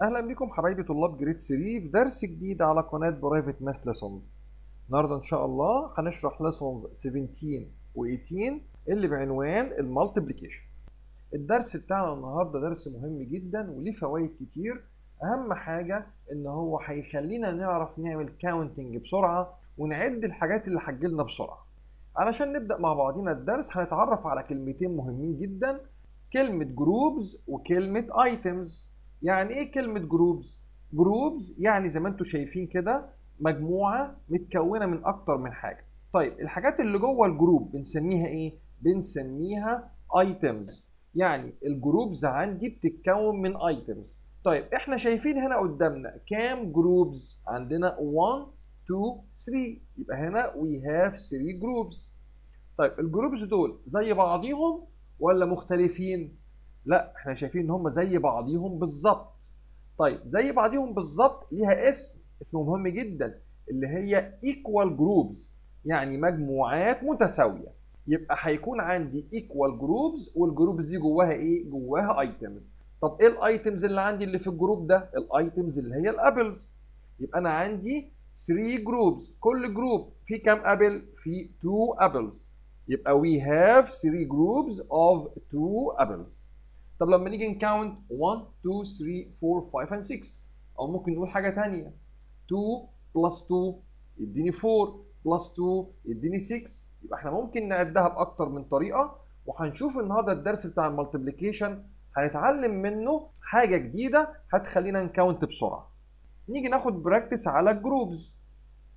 اهلا بكم حبايبي طلاب جريد 3 في درس جديد على قناه برايفت ماس ليسونز النهارده ان شاء الله هنشرح ليسونز 17 و18 اللي بعنوان المالتيبليكيشن الدرس بتاعنا النهارده درس مهم جدا وليه فوائد كتير اهم حاجه ان هو هيخلينا نعرف نعمل كاونتنج بسرعه ونعد الحاجات اللي هتجيلنا بسرعه علشان نبدا مع بعضينا الدرس هنتعرف على كلمتين مهمين جدا كلمه جروبز وكلمه ايتمز يعني ايه كلمة جروبز؟ جروبز يعني زي ما انتم شايفين كده مجموعة متكونة من أكتر من حاجة. طيب الحاجات اللي جوه الجروب بنسميها ايه؟ بنسميها ايتمز. يعني الجروبز عندي بتتكون من ايتمز. طيب احنا شايفين هنا قدامنا كام جروبز؟ عندنا 1 2 3 يبقى هنا وي هاف 3 جروبز. طيب الجروبز دول زي بعضيهم ولا مختلفين؟ لا احنا شايفين ان هم زي بعضيهم بالظبط طيب زي بعضيهم بالظبط ليها اسم اسمه مهم جدا اللي هي ايكوال جروبز يعني مجموعات متساويه يبقى هيكون عندي ايكوال جروبز والجروبز دي جواها ايه جواها ايتمز طب ايه الايتمز اللي عندي اللي في الجروب ده الايتمز اللي هي الابلز يبقى انا عندي 3 جروبز كل جروب فيه كام ابل فيه 2 ابلز يبقى we have 3 groups of 2 apples طب لما نيجي نكاونت 1 2 3 4 5 and 6 او ممكن نقول حاجه ثانيه 2 بلس 2 يديني 4 بلس 2 يديني 6 يبقى احنا ممكن نعدها باكتر من طريقه وهنشوف النهارده الدرس بتاع المالتيبليكيشن هنتعلم منه حاجه جديده هتخلينا نكاونت بسرعه نيجي ناخد براكتس على الجروبز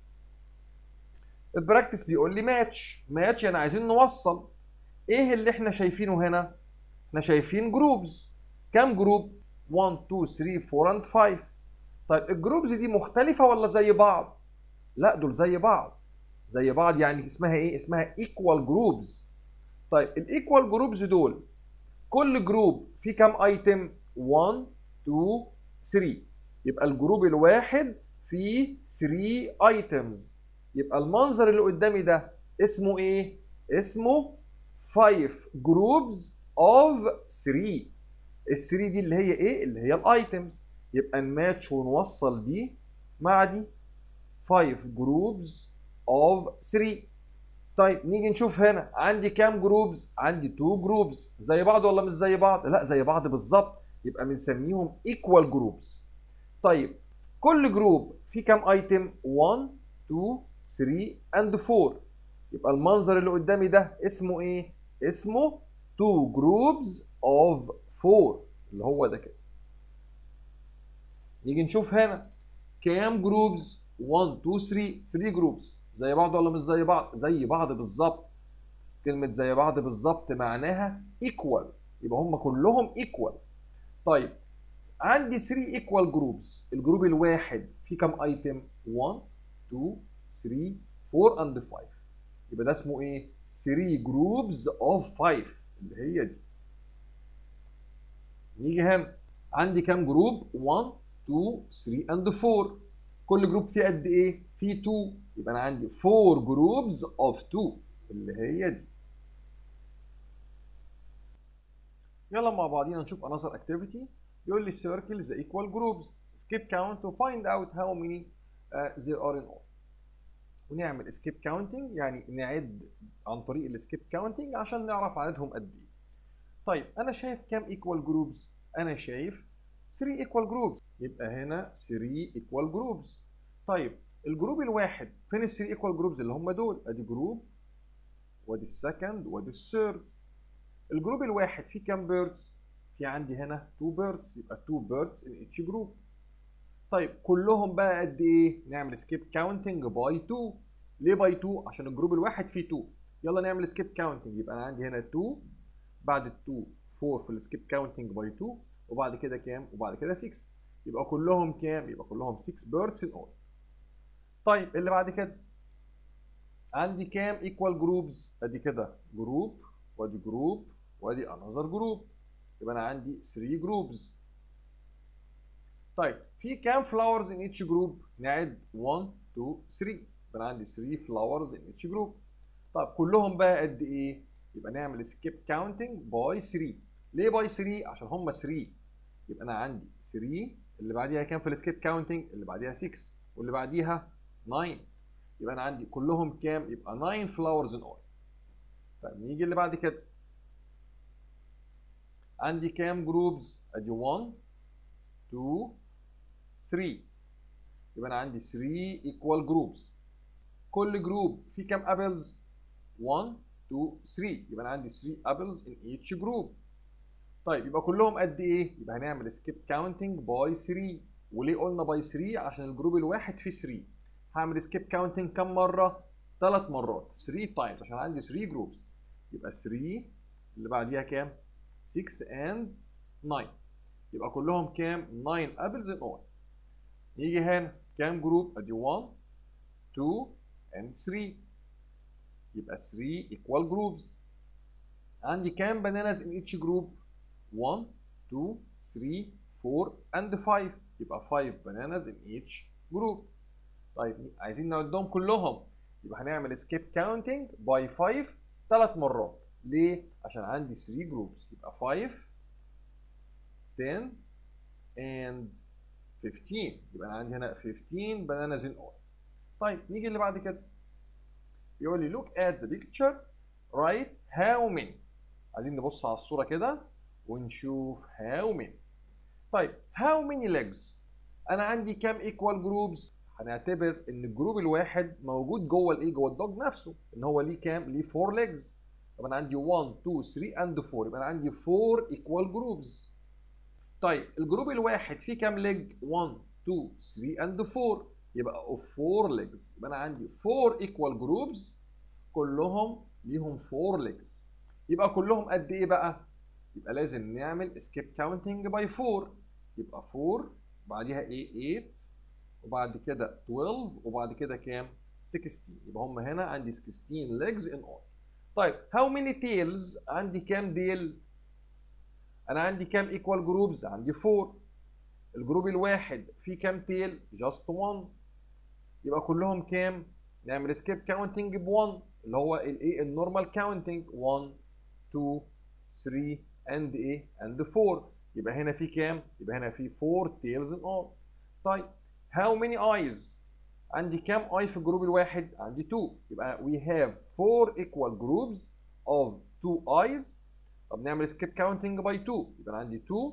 البراكتس بيقول لي ماتش ماتش يعني عايزين نوصل ايه اللي احنا شايفينه هنا احنا شايفين جروبز كام جروب 1 2 3 4 and 5 طيب الجروبز دي مختلفه ولا زي بعض لا دول زي بعض زي بعض يعني اسمها ايه اسمها ايكوال جروبز طيب الايكوال جروبز دول كل جروب فيه كام ايتم 1 2 3 يبقى الجروب الواحد فيه 3 ايتمز يبقى المنظر اللي قدامي ده اسمه ايه اسمه 5 جروبز of 3 ال 3 دي اللي هي ايه؟ اللي هي الايتمز يبقى نماتش ونوصل دي مع دي 5 جروبز of 3 طيب نيجي نشوف هنا عندي كام جروبز؟ عندي 2 جروبز زي بعض ولا مش زي بعض؟ لا زي بعض بالظبط يبقى بنسميهم ايكوال جروبز طيب كل جروب فيه كام ايتم؟ 1 2 3 and 4 يبقى المنظر اللي قدامي ده اسمه ايه؟ اسمه 2 groups of 4 اللي هو ده كده نيجي نشوف هنا كام جروبز 1 2 3 3 جروبز زي بعض ولا مش زي بعض زي بعض بالظبط كلمة زي بعض بالظبط معناها equal يبقى هم كلهم equal طيب عندي 3 equal groups الجروب الواحد فيه كام ايتم 1 2 3 4 and 5 يبقى ده اسمه ايه 3 groups of 5 اللي هي دي نيجي هنا عندي كام جروب 1 2 3 اند 4 كل جروب فيه قد ايه فيه 2 يبقى انا عندي 4 جروبز اوف 2 اللي هي دي يلا مع بعضينا نشوف another activity يقول لي circle the equal groups skip count to find out how many uh, there are in all ونعمل skip counting يعني نعد عن طريق السكيب كاونتنج عشان نعرف عددهم قد ايه. طيب انا شايف كام ايكوال جروبز؟ انا شايف 3 ايكوال جروبز يبقى هنا 3 ايكوال جروبز. طيب الجروب الواحد فين ال 3 ايكوال جروبز اللي هم دول؟ ادي جروب وادي السكند وادي الثيرد. الجروب الواحد فيه كام بيردز؟ في عندي هنا 2 بيردز يبقى 2 بيردز ان اتش جروب. طيب كلهم بقى قد ايه؟ نعمل سكيب كاونتنج باي 2 ليه باي 2 عشان الجروب الواحد فيه 2 يلا نعمل سكيب كاونتنج يبقى انا عندي هنا 2 بعد ال 2 4 في السكيب كاونتنج باي 2 وبعد كده كام وبعد كده 6 يبقى كلهم كام يبقى كلهم 6 بيردز ان اول طيب اللي بعد كده عندي كام ايكوال جروبز ادي كده جروب وادي جروب وادي انذر جروب يبقى انا عندي 3 جروبز طيب في كام فلاورز ان اتش جروب نعد 1 2 3 يبقى انا عندي 3 فلاورز ان اتش جروب طب كلهم بقى قد ايه يبقى نعمل سكيب كاونتنج باي 3 ليه باي 3 عشان هم 3 يبقى انا عندي 3 اللي بعديها كام في السكيب كاونتنج اللي بعديها 6 واللي بعديها 9 يبقى انا عندي كلهم كام يبقى 9 فلاورز ان اول طيب نيجي اللي بعد كده عندي كام جروبز ادي 1 2 3 يبقى انا عندي 3 ايكوال جروبز كل جروب فيه كام ابلز 1 2 3 يبقى انا عندي 3 ابلز ان ايتش جروب طيب يبقى كلهم قد ايه يبقى هنعمل سكيب كاونتنج باي 3 وليه قلنا باي 3 عشان الجروب الواحد فيه 3 هعمل سكيب كاونتنج كام مره ثلاث مرات 3 تايمز عشان عندي 3 جروبس يبقى 3 اللي بعديها كام 6 and 9 يبقى كلهم كام 9 ابلز ان اول يجي هنا كام جروب ادي 1 2 and 3 يبقى 3 equal groups عندي كام bananas in each group 1 2 3 4 and 5 يبقى 5 bananas in each group طيب عايزين نعدهم كلهم يبقى هنعمل skip counting by 5 ثلاث مرات ليه؟ عشان عندي 3 جروبس يبقى 5 10 and 15 يبقى انا عندي هنا 15 bananas in all طيب نيجي اللي بعد كده يقول لي look at the picture write how many عايزين نبص على الصورة كده ونشوف how many طيب how many legs انا عندي كام equal groups هنعتبر ان الجروب الواحد موجود جوه الايه جوه الدوج نفسه ان هو ليه كام ليه 4 legs طب انا عندي 1 2 3 and 4 يبقى انا عندي 4 equal groups طيب الجروب الواحد فيه كام ليج 1 2 3 and 4 يبقى of 4 legs يبقى انا عندي 4 equal groups كلهم ليهم 4 legs يبقى كلهم قد ايه بقى يبقى لازم نعمل skip counting by 4 يبقى 4 بعديها ايه 8 وبعد كده 12 وبعد كده كام 16 يبقى هم هنا عندي 16 legs in all طيب how many tails عندي كام ديل انا عندي كام ايكوال جروبز عندي 4 الجروب الواحد فيه كام تيل جاست 1 يبقى كلهم كام نعمل سكيب كاونتنج ب 1 اللي هو الايه النورمال كاونتنج 1 2 3 اند ايه اند 4 يبقى هنا في كام يبقى هنا في 4 تيلز ان all طيب how many eyes عندي كام اي في الجروب الواحد عندي 2 يبقى we have 4 equal groups of 2 eyes طب نعمل سكيب كاونتنج باي 2 يبقى انا عندي 2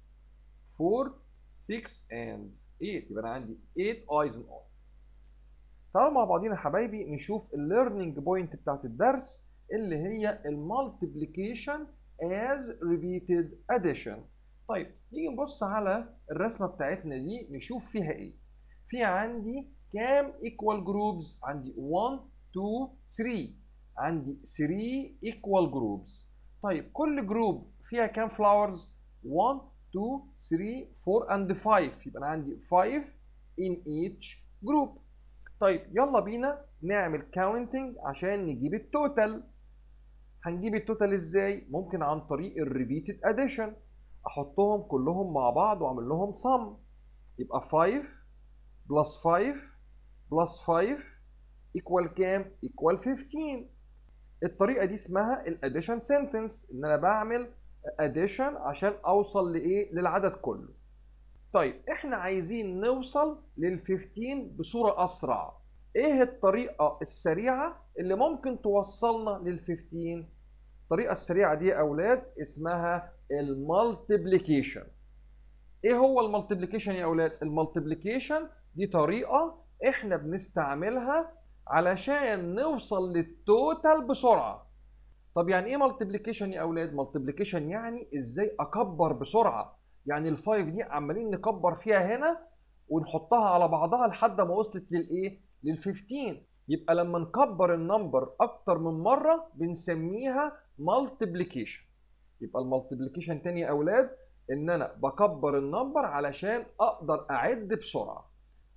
4 6 and 8 يبقى انا عندي 8 eyes in all تعالوا مع بعضينا يا حبايبي نشوف الليرنينج بوينت بتاعت الدرس اللي هي المالتيبليكيشن as repeated addition طيب نيجي نبص على الرسمه بتاعتنا دي نشوف فيها ايه في عندي كام equal groups عندي 1 2 3 عندي 3 equal groups طيب كل جروب فيها كام فلاورز 1 2 3 4 and 5 يبقى انا عندي 5 in each group طيب يلا بينا نعمل كاونتنج عشان نجيب التوتال هنجيب التوتال ازاي ممكن عن طريق الريبيتد اديشن احطهم كلهم مع بعض واعمل لهم سم يبقى 5 بلس 5 بلس 5 ايكوال كام ايكوال 15 الطريقه دي اسمها الاديشن سنتنس ان انا بعمل اديشن عشان اوصل لايه للعدد كله طيب احنا عايزين نوصل لل 15 بصوره اسرع ايه الطريقه السريعه اللي ممكن توصلنا لل 15 الطريقه السريعه دي يا اولاد اسمها المالتيبليكيشن ايه هو المالتيبليكيشن يا اولاد المالتيبليكيشن دي طريقه احنا بنستعملها علشان نوصل للتوتال بسرعه طب يعني ايه مالتيبليكيشن يا اولاد مالتيبليكيشن يعني ازاي اكبر بسرعه يعني الفايف دي عمالين نكبر فيها هنا ونحطها على بعضها لحد ما وصلت للايه لل 15 يبقى لما نكبر النمبر اكتر من مره بنسميها مالتيبليكيشن يبقى المالتيبليكيشن تاني يا اولاد ان انا بكبر النمبر علشان اقدر اعد بسرعه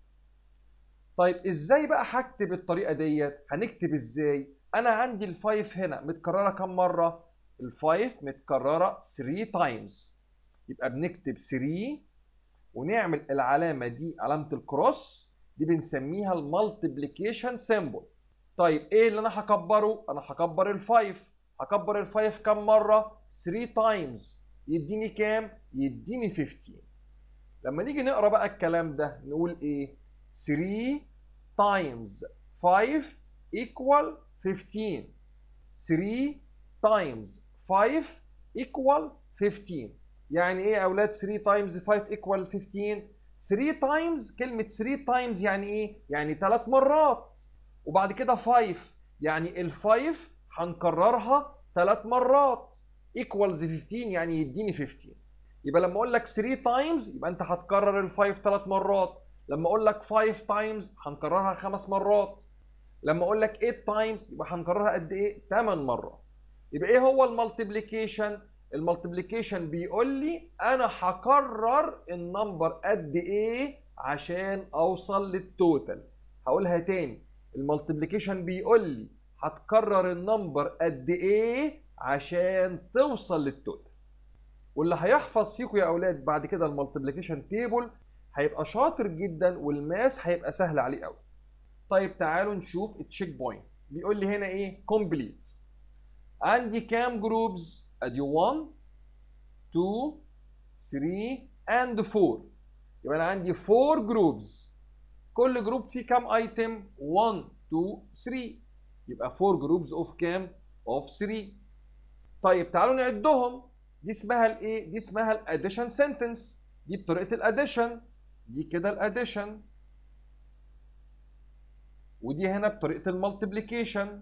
طيب ازاي بقى هكتب الطريقه ديت هنكتب ازاي انا عندي الفايف هنا متكرره كم مره الفايف متكرره 3 تايمز يبقى بنكتب 3 ونعمل العلامه دي علامه الكروس دي بنسميها المالتيبليكيشن سيمبل طيب ايه اللي انا هكبره انا هكبر الفايف هكبر الفايف كم مره 3 تايمز يديني كام يديني 15 لما نيجي نقرا بقى الكلام ده نقول ايه 3 times 5 equal 15 3 times 5 equal 15 يعني ايه يا اولاد 3 times 5 equal 15 3 times كلمة 3 times يعني ايه؟ يعني 3 مرات وبعد كده 5 يعني ال 5 هنكررها 3 مرات equals 15 يعني يديني 15 يبقى لما اقول لك 3 times يبقى انت هتكرر ال 5 3 مرات لما اقول لك 5 times هنكررها 5 مرات لما اقول لك 8 times يبقى هنكررها قد ايه 8 مرات يبقى ايه هو المالتيبليكيشن المالتيبليكيشن بيقول لي انا هكرر النمبر قد ايه عشان اوصل للتوتال هقولها تاني المالتيبليكيشن بيقول لي هتكرر النمبر قد ايه عشان توصل للتوتال واللي هيحفظ فيكم يا اولاد بعد كده المالتيبليكيشن تيبل هيبقى شاطر جدا والماس هيبقى سهل عليه قوي طيب تعالوا نشوف التشيك بوينت بيقول لي هنا ايه كومبليت عندي كام جروبز ادي 1 2 3 and 4 يبقى انا عندي 4 جروبز كل جروب فيه كام ايتم 1 2 3 يبقى 4 جروبز اوف كام اوف 3 طيب تعالوا نعدهم دي اسمها الايه دي اسمها الاديشن سنتنس دي بطريقه الاديشن دي كده الاديشن ودي هنا بطريقه المالتيبليكيشن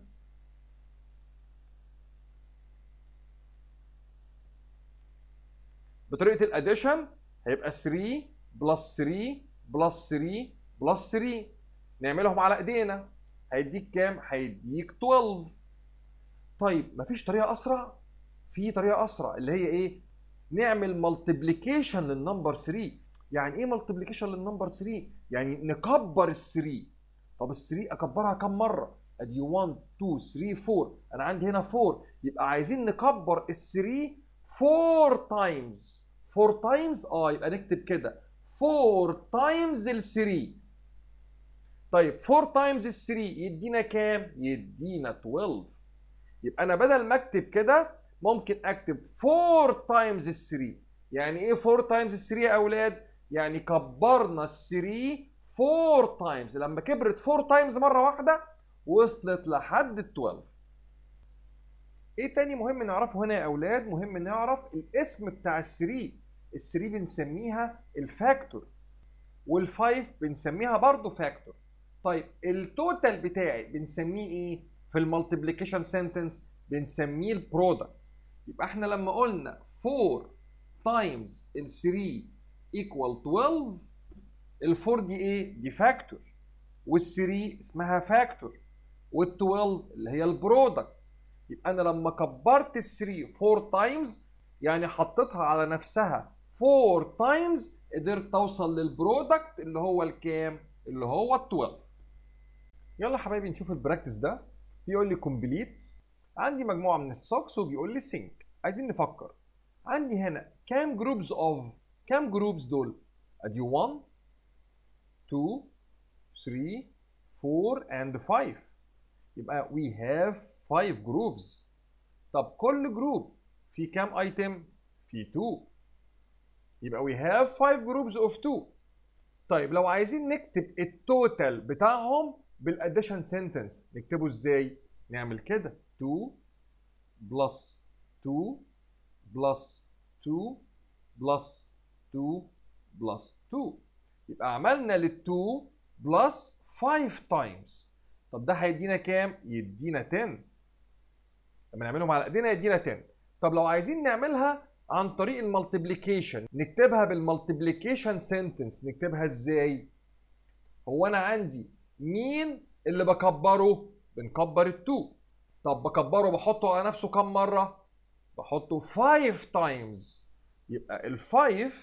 بطريقه الاديشن هيبقى 3 بلس 3 بلس 3 بلس 3 نعملهم على ايدينا هيديك كام؟ هيديك 12 طيب مفيش طريقه اسرع؟ في طريقه اسرع اللي هي ايه؟ نعمل مالتيبليكيشن للنمبر 3 يعني ايه مالتيبليكيشن للنمبر 3 يعني نكبر ال 3 طب ال 3 اكبرها كم مره ادي 1 2 3 4 انا عندي هنا 4 يبقى عايزين نكبر ال 3 4 تايمز 4 تايمز اه يبقى نكتب كده 4 تايمز ال 3 طيب 4 تايمز ال 3 يدينا كام يدينا 12 يبقى انا بدل ما اكتب كده ممكن اكتب 4 تايمز ال 3 يعني ايه 4 تايمز ال 3 يا اولاد يعني كبرنا ال 3 4 تايمز لما كبرت 4 تايمز مره واحده وصلت لحد ال 12 ايه تاني مهم نعرفه هنا يا اولاد مهم نعرف الاسم بتاع ال 3 ال 3 بنسميها الفاكتور وال5 بنسميها برضه فاكتور طيب التوتال بتاعي بنسميه ايه في المالتيبليكيشن سنتنس بنسميه البرودكت يبقى احنا لما قلنا 4 تايمز ال 3 ايكوال 12 ال 4 دي ايه دي فاكتور وال 3 اسمها فاكتور وال 12 اللي هي البرودكت يبقى انا لما كبرت ال 3 4 تايمز يعني حطيتها على نفسها 4 تايمز قدرت اوصل للبرودكت اللي هو الكام اللي هو ال 12 يلا يا حبايبي نشوف البراكتس ده بيقول لي كومبليت عندي مجموعه من السوكس وبيقول لي سينك عايزين نفكر عندي هنا كام جروبز اوف كام جروبز دول ادي 1 2 3 4 and 5 يبقى we have 5 جروبز طب كل جروب في كام ايتم في 2 يبقى we have 5 جروبز of 2 طيب لو عايزين نكتب التوتال بتاعهم بالاديشن سنتنس نكتبه ازاي نعمل كده 2 بلس 2 بلس 2 بلس 2 بلس 2 يبقى عملنا لل2 بلس 5 تايمز طب ده هيدينا كام يدينا 10 لما نعملهم على ايدينا يدينا 10 طب لو عايزين نعملها عن طريق المالتيبليكيشن نكتبها بالمالتيبليكيشن سنتنس نكتبها ازاي هو انا عندي مين اللي بكبره بنكبر ال2 طب بكبره بحطه على نفسه كم مره بحطه 5 تايمز يبقى ال5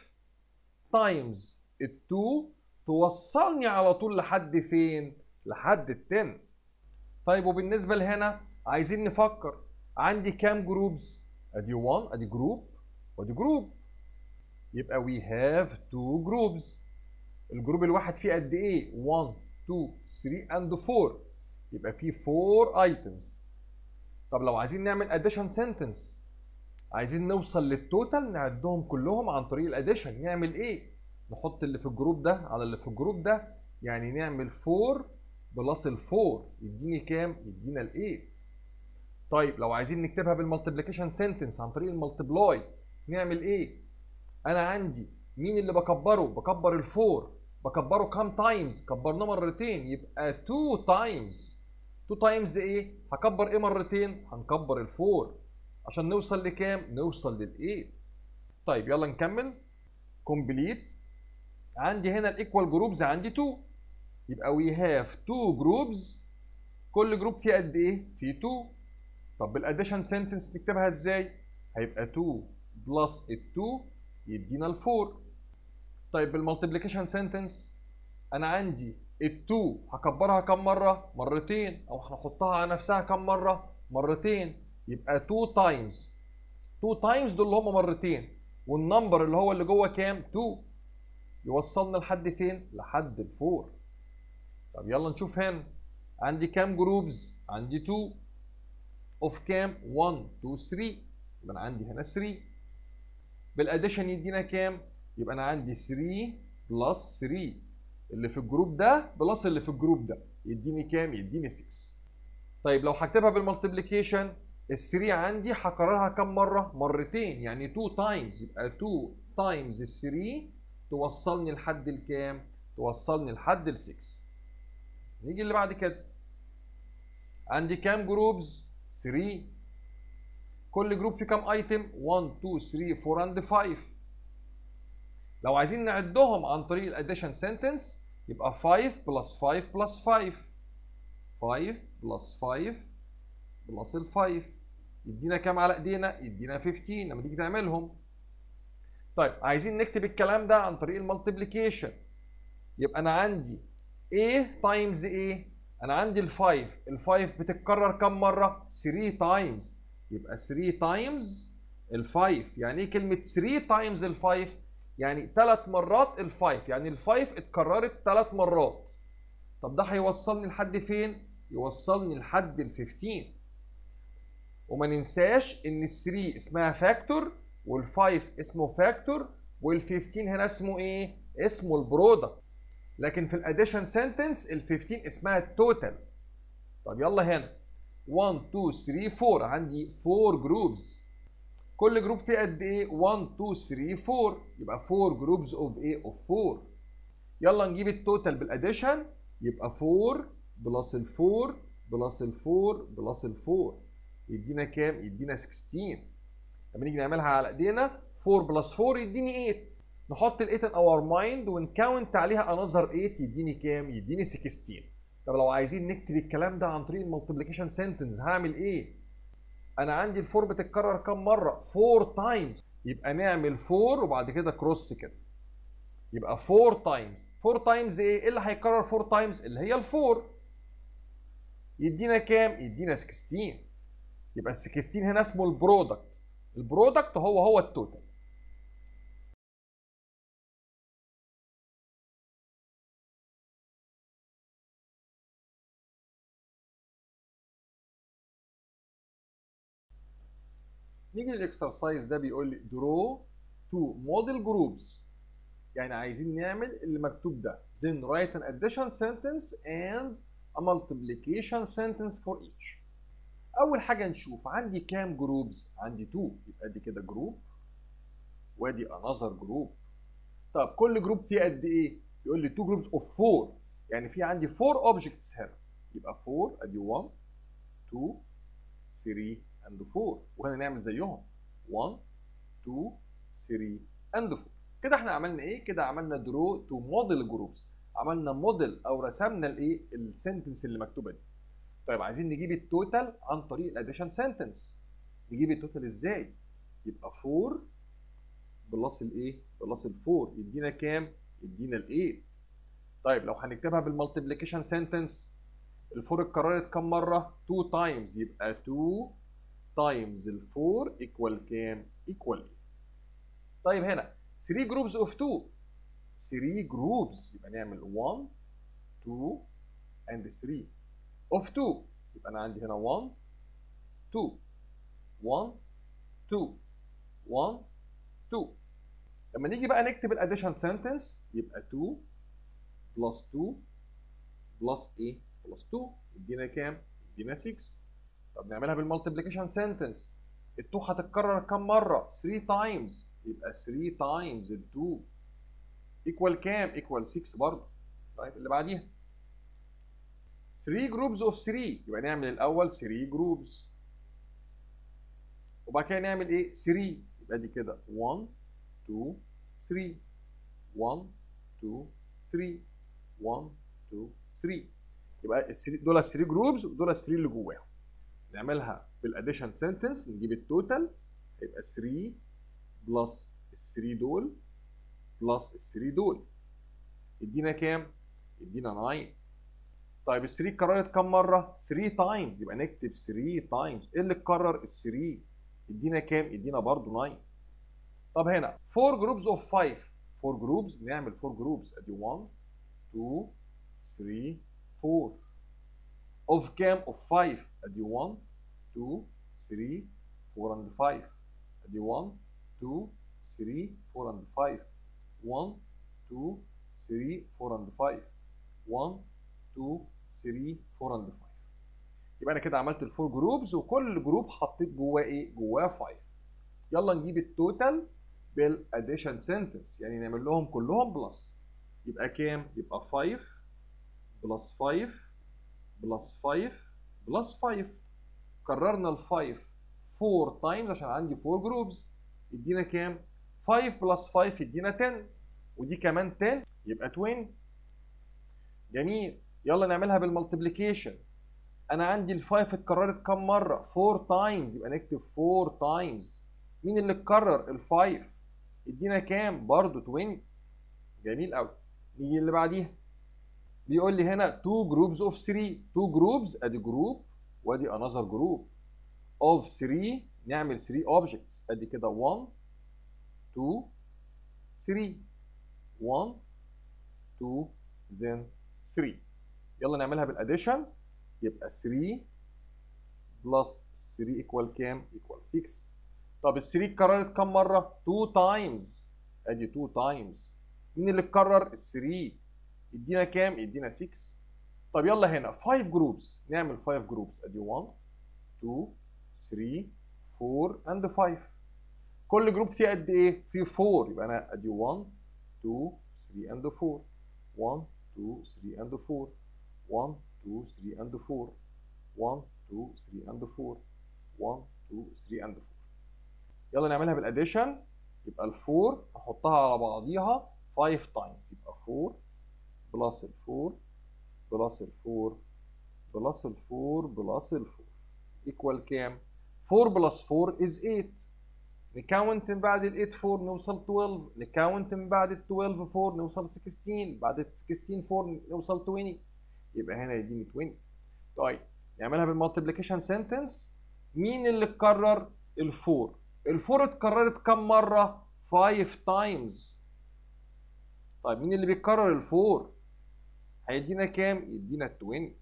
تايمز ال2 توصلني على طول لحد فين لحد ال10 طيب وبالنسبه لهنا عايزين نفكر عندي كام جروبز ادي 1 ادي جروب وادي جروب يبقى we have two groups الجروب الواحد فيه قد ايه 1 2 3 and 4 يبقى فيه 4 items طب لو عايزين نعمل addition sentence عايزين نوصل للتوتال نعدهم كلهم عن طريق الاديشن نعمل ايه نحط اللي في الجروب ده على اللي في الجروب ده يعني نعمل 4 بلس ال 4 يديني كام؟ يدينا ال 8 طيب لو عايزين نكتبها بالمالتيبليكيشن سنتنس عن طريق المالتيبلاي نعمل ايه؟ انا عندي مين اللي بكبره؟ بكبر ال 4 بكبره كام تايمز؟ كبرناه مرتين يبقى 2 تايمز 2 تايمز ايه؟ هكبر ايه مرتين؟ هنكبر ال 4 عشان نوصل لكام؟ نوصل لل 8 طيب يلا نكمل كومبليت عندي هنا الايكوال جروبز عندي 2 يبقى وي هاف 2 جروبز كل جروب فيه قد ايه؟ فيه 2 طب بالاديشن سنتنس نكتبها ازاي؟ هيبقى 2 بلس ال 2 يدينا ال 4 طيب بالمالتيبليكيشن سنتنس انا عندي ال 2 هكبرها كم مره؟ مرتين او هنحطها على نفسها كم مره؟ مرتين يبقى 2 تايمز 2 تايمز دول اللي هم مرتين والنمبر اللي هو اللي جوه كام؟ 2 يوصلنا لحد فين؟ لحد ال 4 طب يلا نشوف هنا عندي كام جروبز؟ عندي 2 اوف كام؟ 1 2 3 يبقى انا عندي هنا 3 بالاديشن يدينا كام؟ يبقى انا عندي 3 بلس 3 اللي في الجروب ده بلس اللي في الجروب ده يديني كام؟ يديني 6 طيب لو هكتبها بالمالتيبليكيشن ال 3 عندي هكررها كم مره؟ مرتين يعني 2 تايمز يبقى 2 تايمز ال 3 توصلني لحد الكام؟ توصلني لحد ال 6 نيجي اللي بعد كده عندي كام جروبز؟ 3 كل جروب فيه كام ايتم؟ 1 2 3 4 اند 5 لو عايزين نعدهم عن طريق الاديشن سنتنس يبقى 5 بلس 5 بلس 5 5 بلس 5 بلس ال 5 يدينا كام على ايدينا؟ يدينا 15 لما تيجي تعملهم طيب عايزين نكتب الكلام ده عن طريق المالتيبليكيشن يبقى انا عندي A تايمز A انا عندي ال 5 ال 5 بتتكرر كم مره 3 تايمز يبقى 3 تايمز ال 5 يعني ايه كلمه 3 تايمز ال 5 يعني 3 مرات ال 5 يعني ال 5 اتكررت 3 مرات طب ده هيوصلني لحد فين يوصلني لحد ال 15 وما ننساش ان ال 3 اسمها فاكتور وال 5 اسمه فاكتور وال 15 هنا اسمه ايه اسمه البرودكت لكن في الاديشن سنتنس ال 15 اسمها التوتال طب يلا هنا 1 2 3 4 عندي 4 جروبز كل جروب فيه قد ايه 1 2 3 4 يبقى 4 جروبز اوف ايه اوف 4 يلا نجيب التوتال بالاديشن يبقى 4 بلس ال 4 بلس ال 4 بلس ال 4 يدينا كام يدينا 16 لما نيجي نعملها على ايدينا 4 بلس 4 يديني 8 نحط ال 8 in our mind ونكاونت عليها another 8 يديني كام؟ يديني 16 طب لو عايزين نكتب الكلام ده عن طريق المالتيبليكيشن سنتنس هعمل ايه؟ انا عندي ال 4 بتتكرر كام مره؟ 4 تايمز يبقى نعمل 4 وبعد كده كروس كده يبقى 4 تايمز 4 تايمز ايه؟ ايه اللي هيكرر 4 تايمز؟ اللي هي ال 4 يدينا كام؟ يدينا 16 يبقى ال 16 هنا اسمه البرودكت البرودكت هو هو التوتال نيجي للاكسرسايز ده بيقول لي درو تو موديل جروبس يعني عايزين نعمل اللي مكتوب ده then write an addition sentence and a multiplication sentence for each اول حاجه نشوف عندي كام جروبز عندي 2 يبقى دي كده جروب وادي انذر جروب طب كل جروب فيه قد ايه يقول لي 2 جروبز اوف 4 يعني في عندي 4 اوبجكتس هنا يبقى 4 ادي 1 2 3 اند 4 وهنا نعمل زيهم 1 2 3 اند 4 كده احنا عملنا ايه كده عملنا درو تو موديل جروبس عملنا موديل او رسمنا الايه السنتنس اللي مكتوبه دي طيب عايزين نجيب التوتال عن طريق الاديشن سنتنس نجيب التوتال ازاي يبقى 4 بلس الايه بلس ال 4 يدينا كام يدينا ال 8 طيب لو هنكتبها بالمالتيبليكيشن سنتنس ال 4 اتكررت كام مره 2 تايمز يبقى 2 تايمز ال 4 ايكوال كام ايكوال 8 طيب هنا 3 جروبز اوف 2 3 جروبز يبقى نعمل 1 2 and 3 of 2 يبقى انا عندي هنا 1 2 1 2 1 2 لما نيجي بقى نكتب الاديشن سنتنس يبقى 2 بلس 2 بلس ايه بلس 2 يدينا كام يدينا 6 طب نعملها بالمالتيبليكيشن سنتنس ال 2 هتتكرر كام مره 3 تايمز يبقى 3 تايمز ال 2 ايكوال كام ايكوال 6 برضه طيب اللي بعديها 3 جروبز اوف 3 يبقى نعمل الاول 3 جروبز وبعد كده نعمل ايه 3 يبقى دي كده 1 2 3 1 2 3 1 2 3 يبقى الثري- دول 3 جروبز ودول 3 اللي جواهم نعملها بالاديشن سنتنس نجيب التوتال هيبقى 3 بلس ال 3 دول بلس ال 3 دول يدينا كام؟ يدينا 9 طيب ال 3 اتكررت كام مره؟ 3 تايمز يبقى نكتب 3 تايمز ايه اللي اتكرر؟ ال 3 يدينا كام؟ يدينا برضه 9 طب هنا 4 جروبز اوف 5 4 جروبز نعمل 4 جروبز ادي 1 2 3 4 اوف كام؟ اوف 5 ادي 1 2 3 4 and 5 ادي 1 2 3 4 and 5 1 2 3 4 and 5 1 2 3 4 and 5 يبقى انا كده عملت الفور جروبز وكل جروب حطيت جواه ايه؟ جواه 5 يلا نجيب التوتال بالاديشن سنتنس يعني نعمل لهم كلهم بلس يبقى كام؟ يبقى 5 بلس 5 بلس 5 بلس 5 كررنا ال 5 4 تايمز عشان عندي 4 جروبز يدينا كام؟ 5 بلس 5 يدينا 10 ودي كمان 10 يبقى 20 جميل يلا نعملها بالمالتيبليكيشن انا عندي ال 5 اتكررت كام مره 4 تايمز يبقى نكتب 4 تايمز مين اللي اتكرر ال 5 يدينا كام برضو 20 جميل قوي نيجي اللي بعديها بيقول لي هنا 2 جروبز اوف 3 2 جروبز ادي جروب وادي انذر جروب اوف 3 نعمل 3 اوبجكتس ادي كده 1 2 3 1 2 then 3 يلا نعملها بالاديشن يبقى 3 بلس 3 ايكوال كام؟ ايكوال 6 طب ال 3 اتكررت كام مره؟ 2 تايمز ادي 2 تايمز مين اللي اتكرر؟ ال 3 يدينا كام؟ يدينا 6 طب يلا هنا 5 جروبز نعمل 5 جروبز ادي 1 2 3 4 اند 5 كل جروب فيه قد ايه؟ فيه 4 يبقى انا ادي 1 2 3 اند 4 1 2 3 اند 4 1 2 3 اند 4 1 2 3 اند 4 1 2 3 اند 4 يلا نعملها بالاديشن يبقى ال 4 نحطها على بعضيها 5 تايمز يبقى 4 بلس ال 4 بلس ال 4 بلس ال 4 بلس ال 4 ايكوال كام؟ 4 بلس 4 از 8 نكاونت من بعد ال 8 4 نوصل 12 نكاونت من بعد ال 12 4 نوصل 16 بعد ال 16 4 نوصل 20 يبقى هنا يديني 20 طيب نعملها بالمالتيبليكيشن سنتنس مين اللي اتكرر؟ ال 4 ال 4 اتكررت كم مره؟ 5 تايمز طيب مين اللي بيتكرر ال 4 هيدينا كام؟ يدينا 20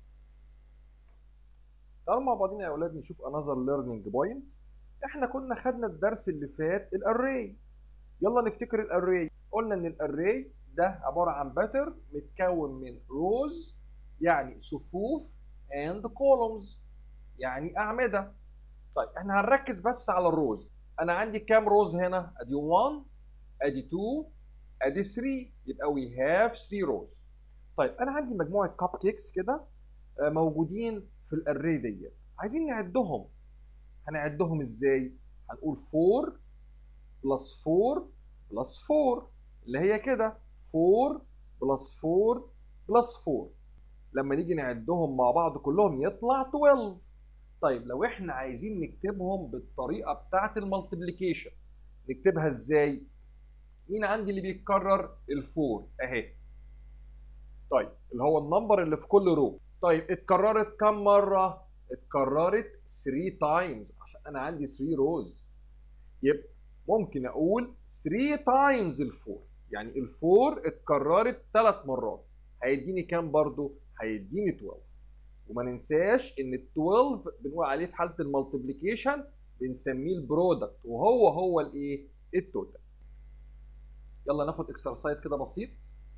تعالوا مع بعضينا يا اولاد نشوف another learning point احنا كنا خدنا الدرس اللي فات الاري يلا نفتكر الاري قلنا ان الاري ده عباره عن باتر متكون من روز يعني صفوف and columns يعني اعمده طيب احنا هنركز بس على الروز انا عندي كام روز هنا ادي 1 ادي 2 ادي 3 يبقى وي هاف 3 روز طيب انا عندي مجموعه كاب كيكس كده آه، موجودين في الاري ديت عايزين نعدهم هنعدهم ازاي هنقول 4 بلس 4 بلس 4 اللي هي كده 4 بلس 4 بلس 4 لما نيجي نعدهم مع بعض كلهم يطلع 12 طيب لو احنا عايزين نكتبهم بالطريقه بتاعه المالتيبليكيشن نكتبها ازاي مين عندي اللي بيتكرر الفور اهي طيب اللي هو النمبر اللي في كل رو طيب اتكررت كم مره اتكررت 3 تايمز عشان انا عندي 3 روز يبقى ممكن اقول 3 تايمز الفور يعني الفور اتكررت 3 مرات هيديني كام برضو هيديني 12 وما ننساش ان ال 12 بنقول عليه في حاله المالتيبليكيشن بنسميه البرودكت وهو هو الايه التوتال يلا ناخد اكسرسايز كده بسيط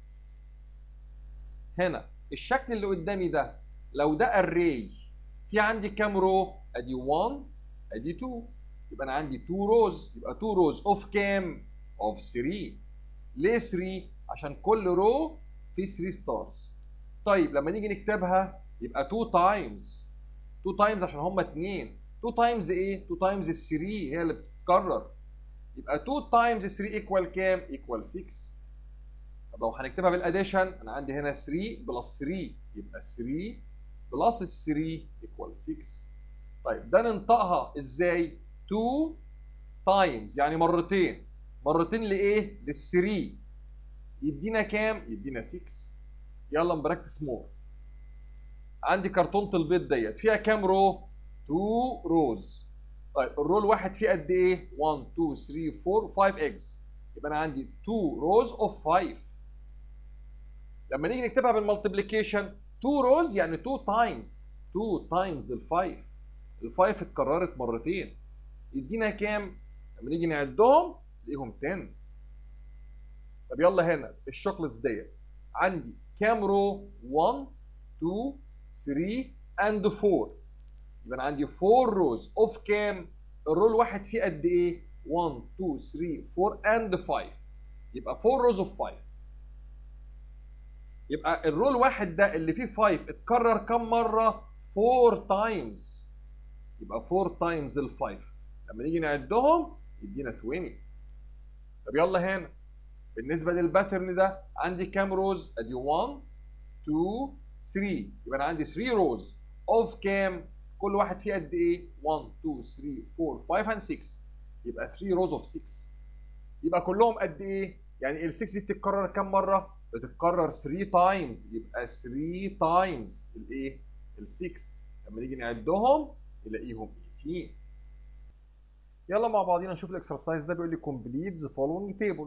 هنا الشكل اللي قدامي ده لو ده اري في عندي كام رو ادي 1 ادي 2 يبقى انا عندي 2 روز يبقى 2 روز اوف كام اوف 3 ليه 3 عشان كل رو فيه 3 ستارز طيب لما نيجي نكتبها يبقى 2 تايمز 2 تايمز عشان هما 2 2 تايمز ايه 2 تايمز 3 هي اللي بتتكرر يبقى 2 تايمز 3 ايكوال كام ايكوال 6 طب لو هنكتبها بالاديشن انا عندي هنا 3 بلس 3 يبقى 3 بلس 3 ايكوال 6 طيب ده ننطقها ازاي 2 تايمز يعني مرتين مرتين لايه لل 3 يدينا كام يدينا 6 يلا نبراكتس مور عندي كرتونه البيض ديت فيها كام رو 2 روز طيب الرو الواحد فيه قد ايه 1 2 3 4 5 ايجز يبقى انا عندي 2 روز اوف 5 لما نيجي نكتبها بالمالتيبليكيشن 2 روز يعني 2 تايمز 2 تايمز ال 5 ال 5 اتكررت مرتين يدينا كام لما نيجي نعدهم تلاقيهم 10 طب يلا هنا الشوكليتس ديت عندي كام رو 1 2 3 اند 4 يبقى انا عندي 4 روز اوف كام الرو الواحد فيه قد ايه 1 2 3 4 اند 5 يبقى 4 روز اوف 5 يبقى الرو الواحد ده اللي فيه 5 اتكرر كم مره 4 تايمز يبقى 4 تايمز ال 5 لما نيجي نعدهم يدينا 20 طب يلا هنا بالنسبه للباترن ده عندي كام روز ادي 1 2 3 يبقى انا عندي 3 روز اوف كام كل واحد فيه قد ايه 1 2 3 4 5 and 6 يبقى 3 روز اوف 6 يبقى كلهم قد ايه يعني ال 6 دي بتتكرر كام مره بتتكرر 3 تايمز يبقى 3 تايمز الايه ال 6 لما نيجي نعدهم نلاقيهم 18 يلا مع بعضينا نشوف الاكسرسايز ده بيقول لي complete the following table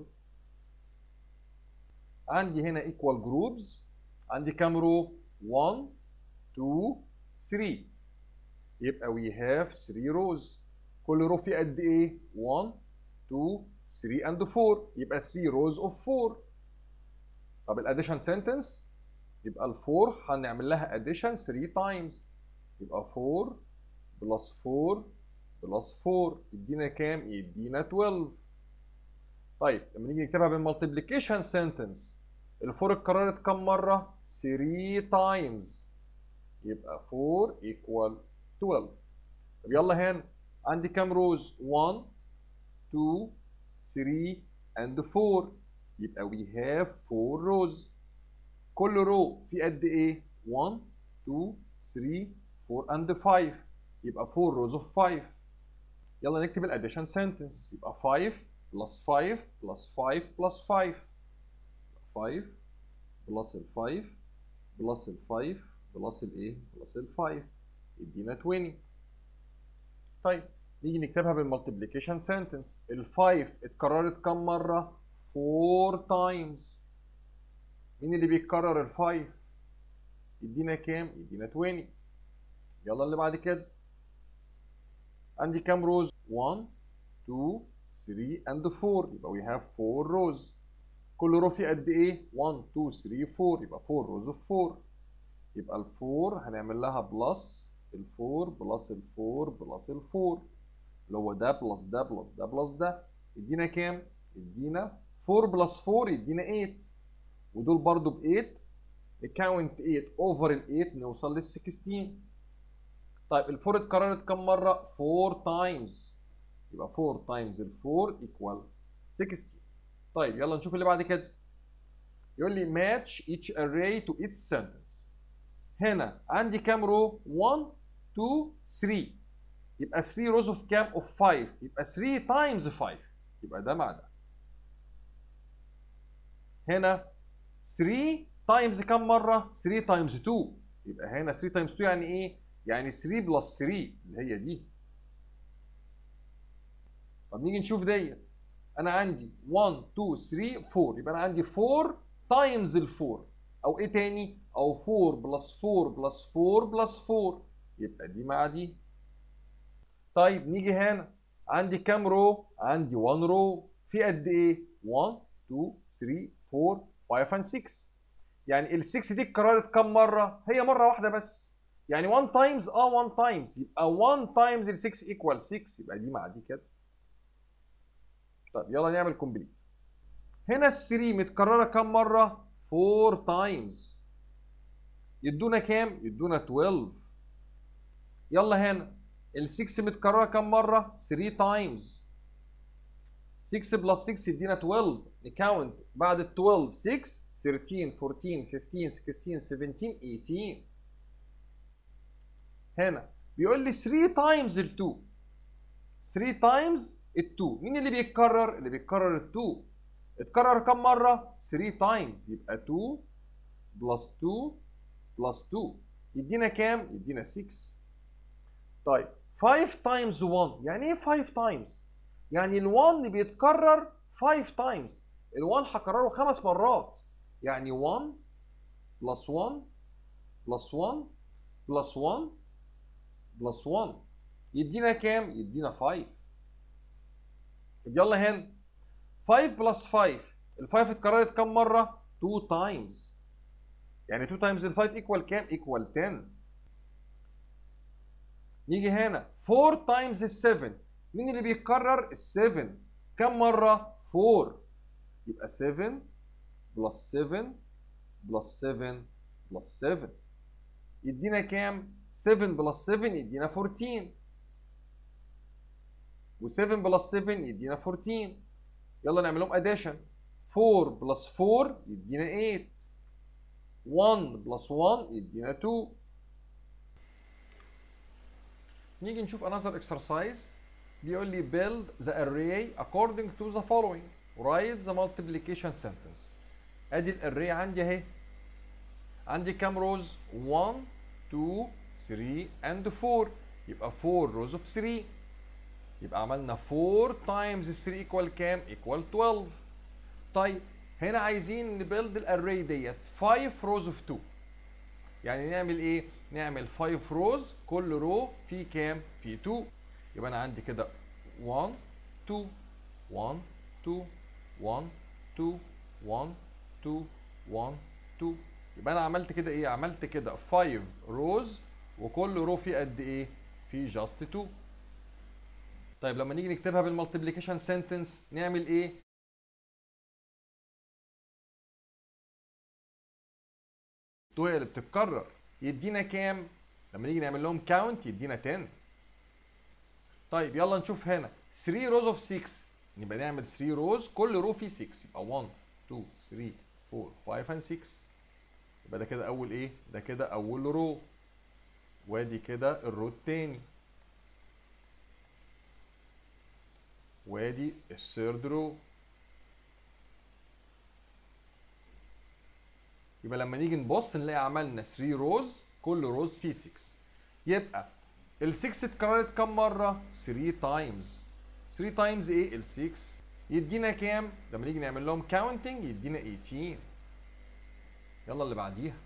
عندي هنا equal groups عندي كام رو 1 2 3 يبقى we have 3 rows كل رو فيه قد ايه 1 2 3 and 4 يبقى 3 rows of 4 طب الاديشن سنتنس يبقى ال 4 هنعمل لها اديشن 3 تايمز يبقى 4 بلس 4 بلس 4 يدينا كام؟ يدينا 12 طيب لما نيجي نكتبها بالمالتيبليكيشن سنتنس ال 4 اتكررت كم مرة؟ 3 تايمز يبقى 4 ايكوال 12 طب يلا هنا عندي كام روز؟ 1 2 3 and 4 يبقى we have 4 rows كل رو في قد ايه 1 2 3 4 and 5 يبقى 4 rows of 5 يلا نكتب الاديشن سنتنس يبقى 5 plus 5 plus 5 plus 5 5 بلس ال 5 بلس ال 5 بلس الايه بلس ال 5 يدينا 20 طيب نيجي نكتبها بالمالتيبليكيشن سنتنس ال 5 اتكررت كم مره 4 تايمز مين اللي بيتكرر ال 5 يدينا كام يدينا 20 يلا اللي بعد كده عندي كام روز 1 2 3 and 4 يبقى we have 4 روز كل رو فيه قد ايه 1 2 3 4 يبقى 4 روز اوف 4 يبقى ال 4 هنعمل لها بلس ال 4 بلس ال 4 بلس ال 4 اللي هو ده بلس ده بلس ده بلس ده يدينا كام يدينا 4 بلس 4 يدينا 8 ودول برضو ب 8 نكاونت 8 اوفر ال 8 نوصل لل 16 طيب ال 4 اتكررت كم مره 4 تايمز يبقى 4 تايمز ال 4 ايكوال 16 طيب يلا نشوف اللي بعد كده يقول لي match each array to its sentence هنا عندي كام رو 1 2 3 يبقى 3 روز اوف كام اوف 5 يبقى 3 تايمز 5 يبقى ده مع ده هنا 3 تايمز كام مره 3 تايمز 2 يبقى هنا 3 تايمز 2 يعني ايه يعني 3 بلس 3 اللي هي دي طب نيجي نشوف ديت انا عندي 1 2 3 4 يبقى انا عندي 4 تايمز ال 4 او ايه تاني او 4 بلس 4 بلس 4 بلس 4 يبقى دي مع دي طيب نيجي هنا عندي كام رو عندي 1 رو في قد ايه 1 2 3 4 5 and 6 يعني ال 6 دي اتكررت كم مره هي مره واحده بس يعني 1 تايمز اه 1 تايمز يبقى 1 تايمز ال 6 ايكوال 6 يبقى دي مع دي كده طيب يلا نعمل كومبليت هنا ال 3 متكرره كم مره 4 تايمز يدونا كام يدونا 12 يلا هنا ال 6 متكرره كم مره 3 تايمز 6 بلس 6 يدينا 12 نكاونت بعد ال 12 6 13 14 15 16 17 18 هنا بيقول لي 3 تايمز ال 2 3 تايمز ال 2 مين اللي بيتكرر؟ اللي بيتكرر ال 2 اتكرر كم مرة؟ 3 تايمز يبقى 2 بلس 2 بلس 2 يدينا كام؟ يدينا 6 طيب 5 تايمز 1 يعني ايه 5 تايمز؟ يعني ال 1 بيتكرر 5 تايمز ال 1 هكرره خمس مرات يعني 1 بلس 1 بلس 1 بلس 1 بلس 1 يدينا كام؟ يدينا 5 طب يلا هنا 5 بلس 5 ال 5 اتكررت كام مرة؟ 2 تايمز يعني 2 تايمز ال 5 ايكوال كام؟ ايكوال 10 نيجي هنا 4 تايمز ال 7 مين اللي بيتكرر؟ ال 7 كم مرة؟ 4 يبقى 7 بلس 7 بلس 7 بلس 7 يدينا كام؟ 7 بلس 7 يدينا 14 و7 بلس 7 يدينا 14 يلا نعمل لهم اديشن 4 بلس 4 يدينا 8 1 بلس 1 يدينا 2 نيجي نشوف another exercise بيقول لي build the array according to the following write the multiplication sentence ادي الاري عندي اهي عندي كام روز 1 2 3 and 4 يبقى 4 rows of 3 يبقى عملنا 4 times 3 equal كام equal 12 طيب هنا عايزين نبيلد الاري ديت 5 rows of 2 يعني نعمل ايه نعمل 5 rows كل رو فيه كام فيه 2 يبقى انا عندي كده 1 2 1 2 1 2 1 2 1 2 يبقى انا عملت كده ايه عملت كده 5 روز وكل رو فيه قد ايه فيه جاست 2 طيب لما نيجي نكتبها بالمالتيبليكيشن سنتنس نعمل ايه تو هي اللي بتتكرر يدينا كام لما نيجي نعمل لهم كاونت يدينا 10 طيب يلا نشوف هنا 3 روز اوف 6 يبقى نعمل 3 روز كل رو فيه 6 يبقى 1 2 3 4 5 and 6 يبقى ده كده اول ايه ده كده اول رو وادي كده الرو التاني وادي الثيرد رو يبقى لما نيجي نبص نلاقي عملنا 3 روز كل روز فيه 6 يبقى ال 6 اتكررت كم مره 3 تايمز 3 تايمز ايه ال 6 يدينا كام لما نيجي نعمل لهم كاونتنج يدينا 18 يلا اللي بعديها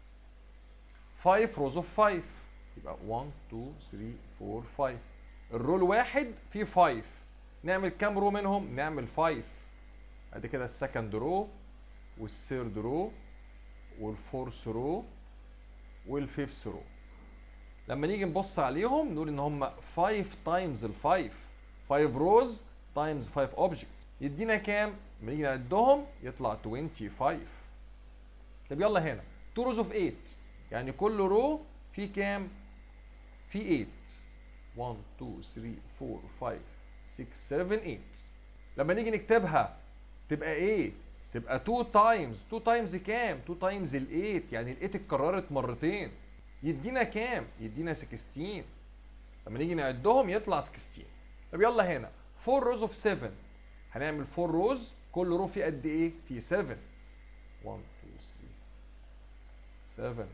5 روز اوف 5 يبقى 1 2 3 4 5 الرو الواحد فيه 5 نعمل كام رو منهم نعمل 5 ادي كده السكند رو والثيرد رو والفورث رو والفيفث رو لما نيجي نبص عليهم نقول ان هم 5 تايمز ال 5 5 روز تايمز 5 اوبجكتس يدينا كام لما نيجي نعدهم يطلع 25 طب يلا هنا 2 روز اوف 8 يعني كل رو فيه كام فيه 8 1 2 3 4 5 6 7 8 لما نيجي نكتبها تبقى ايه تبقى 2 تايمز 2 تايمز كام 2 تايمز ال 8 يعني ال 8 اتكررت مرتين يدينا كام يدينا 16 لما نيجي نعدهم يطلع 16 طب يلا هنا 4 روز اوف 7 هنعمل 4 روز كل رو فيه قد ايه فيه 7 1 2 3 7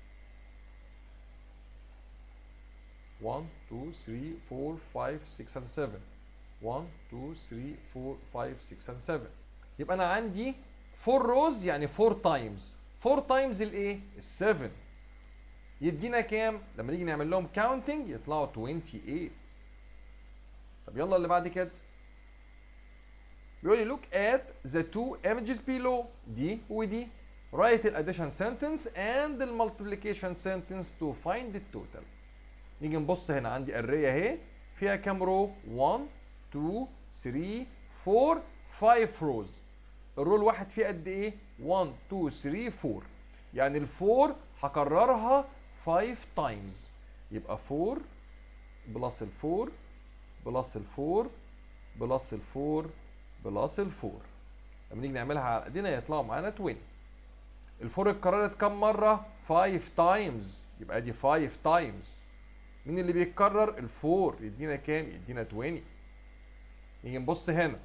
1 2 3 4 5 6 and 7 1 2 3 4 5 6 and 7 يبقى انا عندي 4 روز يعني 4 تايمز 4 تايمز الايه ال 7 يدينا كام لما نيجي نعمل لهم كاونتنج يطلعوا 28 طب يلا اللي بعد كده بيقول لي look at the two images below دي ودي write the addition sentence and the multiplication sentence to find the total نيجي نبص هنا عندي array اهي فيها كام رو 1 2 3 4 5 روز الرو الواحد فيه قد ايه 1 2 3 4 يعني الفور هكررها 5 تايمز يبقى 4 بلس ال4 بلس ال4 بلس ال4 بلس ال4 لما نيجي نعملها على ايدينا يطلعوا معانا 20 الفور اتكررت كم مره 5 تايمز يبقى دي 5 تايمز مين اللي بيتكرر الفور يدينا كام يدينا 20 نيجي نبص هنا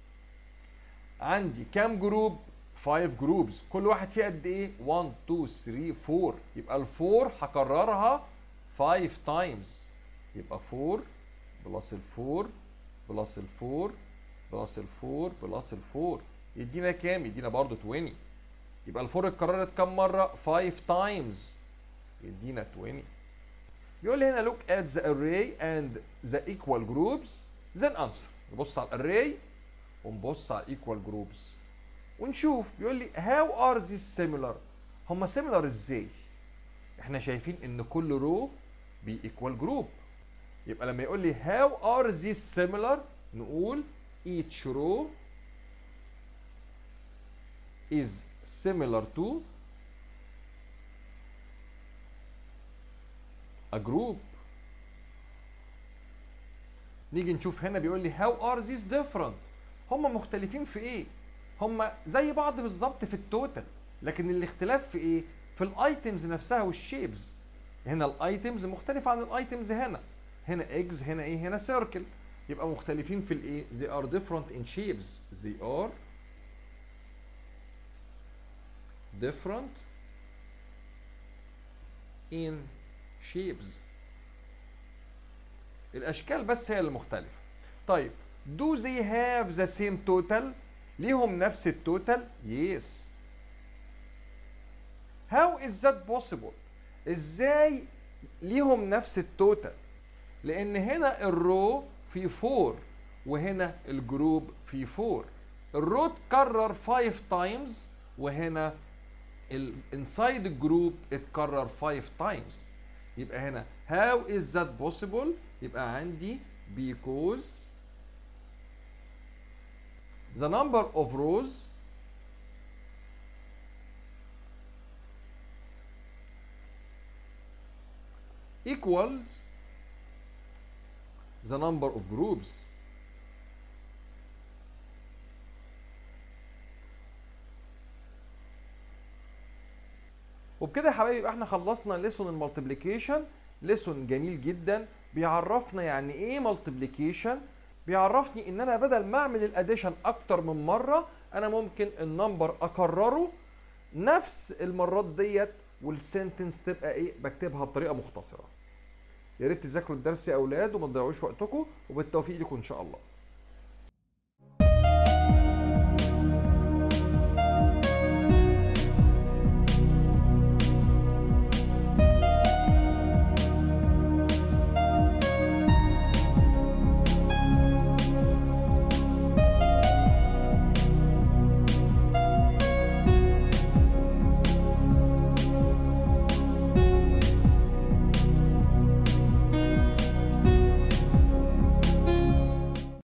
عندي كام جروب 5 جروبز كل واحد فيه قد ايه 1 2 3 4 يبقى الفور هكررها 5 تايمز يبقى 4 بلس ال4 بلس ال4 بلس ال4 بلس ال4 يدينا كام يدينا برضو 20 يبقى الفور اتكررت كام مره 5 تايمز يدينا 20 يقول لي هنا look at the array and the equal groups then answer نبص على الاري ونبص على equal groups ونشوف بيقول لي how are these similar هم similar ازاي احنا شايفين ان كل رو بي equal group يبقى لما يقول لي how are these similar نقول each row is similar to a group نيجي نشوف هنا بيقول لي how are these different هم مختلفين في ايه هم زي بعض بالظبط في التوتال لكن الاختلاف في ايه في الايتمز نفسها والشيبز هنا الايتمز مختلفه عن الايتمز هنا هنا ايجز هنا ايه هنا سيركل يبقى مختلفين في الايه they are different in shapes they are different in shapes الاشكال بس هي اللي مختلفه طيب do they have the same total ليهم نفس التوتال yes how is that possible ازاي ليهم نفس التوتال لان هنا الرو في 4 وهنا الجروب في 4 الرو اتكرر 5 تايمز وهنا inside الجروب اتكرر 5 تايمز يبقى هنا how is that possible يبقى عندي because the number of rows equals the number of groups وبكده يا حبايبي يبقى احنا خلصنا ليسون المالتيبليكيشن ليسون جميل جدا بيعرفنا يعني ايه مالتيبليكيشن بيعرفني ان انا بدل ما اعمل الاديشن اكتر من مره انا ممكن النمبر اكرره نفس المرات ديت والسنتنس تبقى ايه بكتبها بطريقه مختصره يا ريت تذاكروا الدرس يا اولاد وما تضيعوش وقتكم وبالتوفيق لكم ان شاء الله